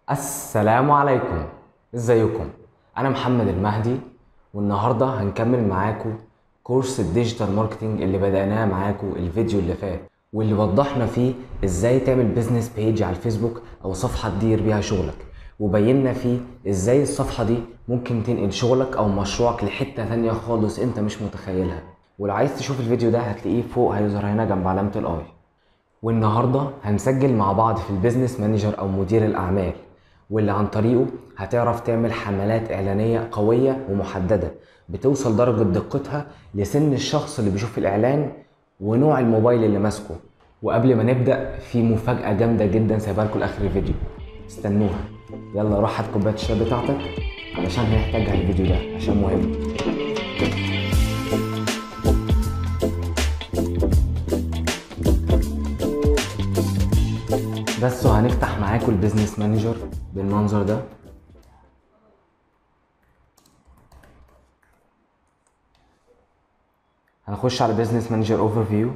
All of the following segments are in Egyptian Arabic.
السلام عليكم ازيكم انا محمد المهدي والنهارده هنكمل معاكم كورس الديجيتال ماركتينج اللي بدأناه معاكم الفيديو اللي فات واللي وضحنا فيه ازاي تعمل بيزنس بيج على الفيسبوك او صفحة تدير بيها شغلك وبينا فيه ازاي الصفحة دي ممكن تنقل شغلك او مشروعك لحتة تانية خالص انت مش متخيلها ولو عايز تشوف الفيديو ده هتلاقيه فوق هيظهر هنا جنب علامة الاي والنهارده هنسجل مع بعض في البيزنس مانجر او مدير الاعمال واللي عن طريقه هتعرف تعمل حملات اعلانيه قويه ومحدده بتوصل درجه دقتها لسن الشخص اللي بيشوف الاعلان ونوع الموبايل اللي ماسكه وقبل ما نبدا في مفاجاه جامده جدا سايبها لكم لاخر الفيديو استنوها يلا روح هات كوبايه الشاي بتاعتك علشان هنحتاجها الفيديو ده عشان مهم بس وهنفتح معاكم البيزنس مانجر بالمنظر ده هنخش على بيزنس مانجر اوفر فيو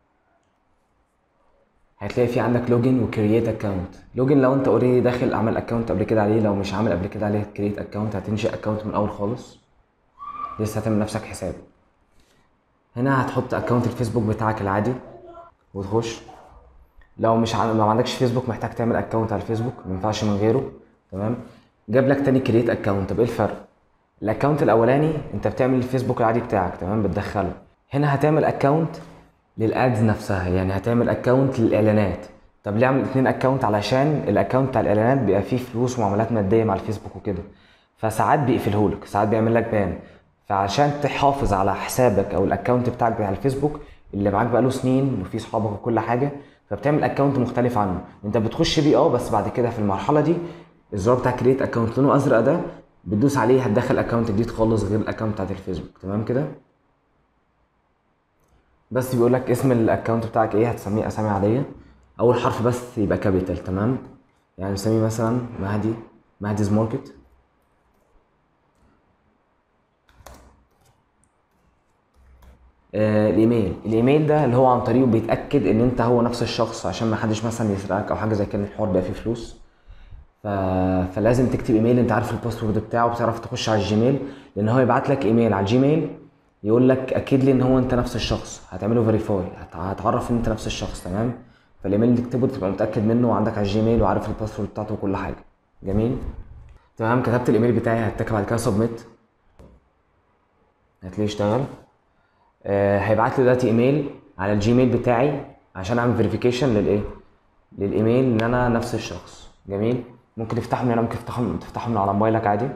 هتلاقي في عندك لوجن وكرييت اكونت لوجن لو انت اوريدي داخل عامل اكونت قبل كده عليه لو مش عامل قبل كده عليه كرييت اكونت هتنشئ اكونت من الاول خالص لسه هتعمل نفسك حساب هنا هتحط اكونت الفيسبوك بتاعك العادي وتخش لو مش ع... لو ما عندكش فيسبوك محتاج تعمل اكونت على الفيسبوك ما ينفعش من غيره تمام جاب لك تاني كرييت اكونت طب ايه الفرق الاكونت الاولاني انت بتعمل الفيسبوك العادي بتاعك تمام بتدخله هنا هتعمل اكونت للادز نفسها يعني هتعمل اكونت للاعلانات طب ليه اعمل اتنين اكونت علشان الاكونت بتاع الاعلانات بيبقى فيه فلوس ومعاملات ماديه مع الفيسبوك وكده فساعات بيقفلهولك ساعات بيعمل لك بان فعشان تحافظ على حسابك او الاكونت بتاعك بتاع الفيسبوك اللي معاك بقاله سنين وفيه صحابك وكل حاجه فبتعمل اكونت مختلف عنه انت بتخش بيه اه بس بعد كده في المرحله دي الزرار بتاع كريت اكونت لونه ازرق ده بتدوس عليه هتدخل اكونت جديد خالص غير الاكونت بتاعت الفيسبوك تمام كده بس بيقول لك اسم الاكونت بتاعك ايه هتسميه اسامي عاديه اول حرف بس يبقى كابيتال تمام يعني نسميه مثلا مهدي مهديز ماركت آه الايميل الايميل ده اللي هو عن طريقه بيتاكد ان انت هو نفس الشخص عشان ما حدش مثلا يسرقك او حاجه زي كده الحوار بيبقى فيه فلوس ف... فلازم تكتب ايميل انت عارف الباسورد بتاعه بتعرف تخش على الجيميل لان هو يبعت لك ايميل على الجيميل يقول لك اكد لي ان هو انت نفس الشخص هتعمله فيريفاي هتعرف ان انت نفس الشخص تمام فالايميل اللي تكتبه تبقى متاكد منه وعندك على الجيميل وعارف الباسورد بتاعته وكل حاجه جميل تمام كتبت الايميل بتاعي هتك بعد كده سبميت هتلاقيه اشتغل آه هيبعت لي دلوقتي ايميل على الجيميل بتاعي عشان اعمل فيريفيكيشن للايه للايميل ان انا نفس الشخص جميل ممكن تفتحه من هنا ممكن تفتحه تفتحه من على موبايلك عادي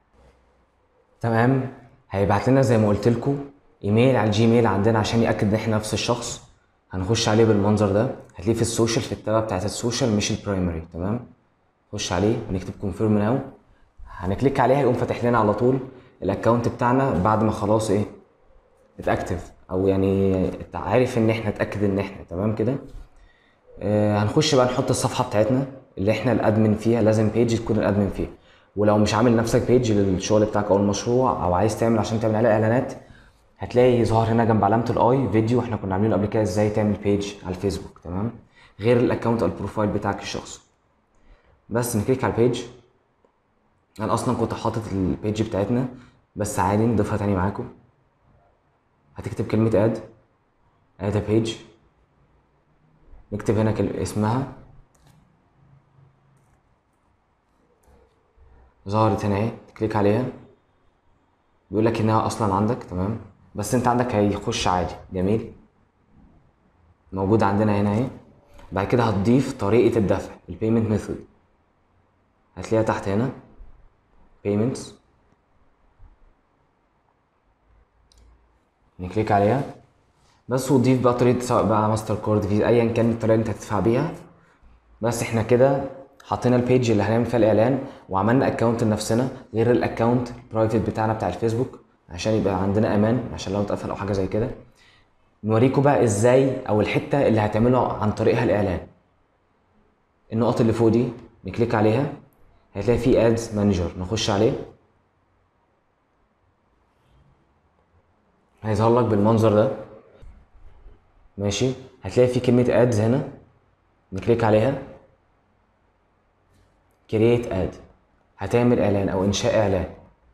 تمام هيبعت لنا زي ما قلت لكم ايميل على الجيميل عندنا عشان ياكد ان احنا نفس الشخص هنخش عليه بالمنظر ده هتلاقيه في السوشيال في التابه بتاعت السوشيال مش البرايمري تمام نخش عليه ونكتب كونفيرم ناو هنكليك عليه هيقوم فاتح لنا على طول الاكونت بتاعنا بعد ما خلاص ايه اتاكتف او يعني عارف ان احنا اتاكد ان احنا تمام كده آه هنخش بقى نحط الصفحه بتاعتنا اللي احنا الادمن فيها لازم بيج تكون الادمن فيها ولو مش عامل نفسك بيج للشغل بتاعك او المشروع او عايز تعمل عشان تعمل عليه اعلانات هتلاقي ظهر هنا جنب علامه الاي فيديو احنا كنا عاملينه قبل كده ازاي تعمل بيج على الفيسبوك تمام غير الاكونت او البروفايل بتاعك الشخصي بس نكليك على البيج انا اصلا كنت حاطط البيج بتاعتنا بس عادي نضيفها تاني معاكم هتكتب كلمة اد اد بيج نكتب هنا كلمة اسمها ظهرت هنا اهي تكليك عليها بيقول لك انها اصلا عندك تمام بس انت عندك هيخش عادي جميل موجود عندنا هنا اهي بعد كده هتضيف طريقة الدفع البيمنت ميثود هتلاقيها تحت هنا payments نكليك عليها بس وتضيف بقى طريقة سواء بقى ماستر كارد فيزا ايا كان الطريقة اللي انت هتدفع بيها بس احنا كده حطينا البيج اللي هنعمل فيها الاعلان وعملنا اكونت لنفسنا غير الاكونت برايفت بتاعنا بتاع الفيسبوك عشان يبقى عندنا امان عشان لو اتقفل او حاجه زي كده نوريكم بقى ازاي او الحته اللي هتعملوا عن طريقها الاعلان النقط اللي فوق دي نكليك عليها هتلاقي في ادز مانجر نخش عليه هيظهر لك بالمنظر ده ماشي هتلاقي في كلمة ادز هنا نكليك عليها كرييت اد هتعمل اعلان او انشاء اعلان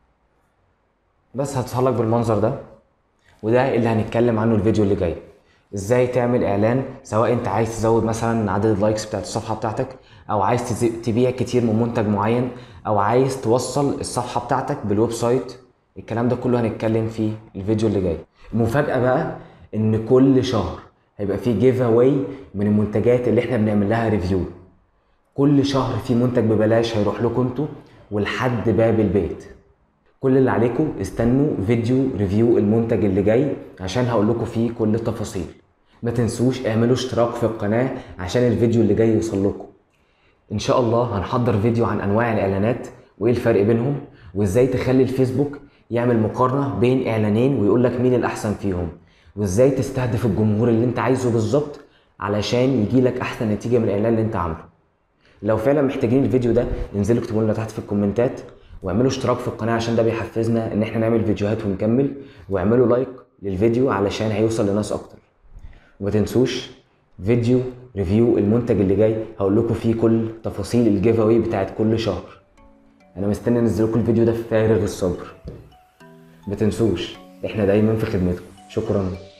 بس هتظهر لك بالمنظر ده وده اللي هنتكلم عنه الفيديو اللي جاي ازاي تعمل اعلان سواء انت عايز تزود مثلا عدد اللايكس بتاعت الصفحه بتاعتك او عايز تزي- تبيع كتير من منتج معين او عايز توصل الصفحه بتاعتك بالويب سايت الكلام ده كله هنتكلم فيه الفيديو اللي جاي المفاجاه بقى ان كل شهر هيبقى فيه جيف اواي من المنتجات اللي احنا بنعمل لها ريفيو كل شهر في منتج ببلاش هيروح لكم انتوا ولحد باب البيت كل اللي عليكم استنوا فيديو ريفيو المنتج اللي جاي عشان هقول لكم فيه كل التفاصيل ما تنسوش اعملوا اشتراك في القناة عشان الفيديو اللي جاي يوصل لكم ان شاء الله هنحضر فيديو عن انواع الاعلانات وايه الفرق بينهم وازاي تخلي الفيسبوك يعمل مقارنة بين اعلانين ويقول لك مين الاحسن فيهم وازاي تستهدف الجمهور اللي انت عايزه بالظبط علشان يجي لك احسن نتيجة من الاعلان اللي انت عامله لو فعلا محتاجين الفيديو ده انزلوا اكتبوا لنا تحت في الكومنتات واعملوا اشتراك في القناه عشان ده بيحفزنا ان احنا نعمل فيديوهات ونكمل واعملوا لايك للفيديو علشان هيوصل لناس اكتر وما تنسوش فيديو ريفيو المنتج اللي جاي هقول لكم فيه كل تفاصيل الجيف اواي بتاعت كل شهر انا مستني انزل لكم الفيديو ده في فارغ الصبر ما تنسوش احنا دايما في خدمتكم شكرا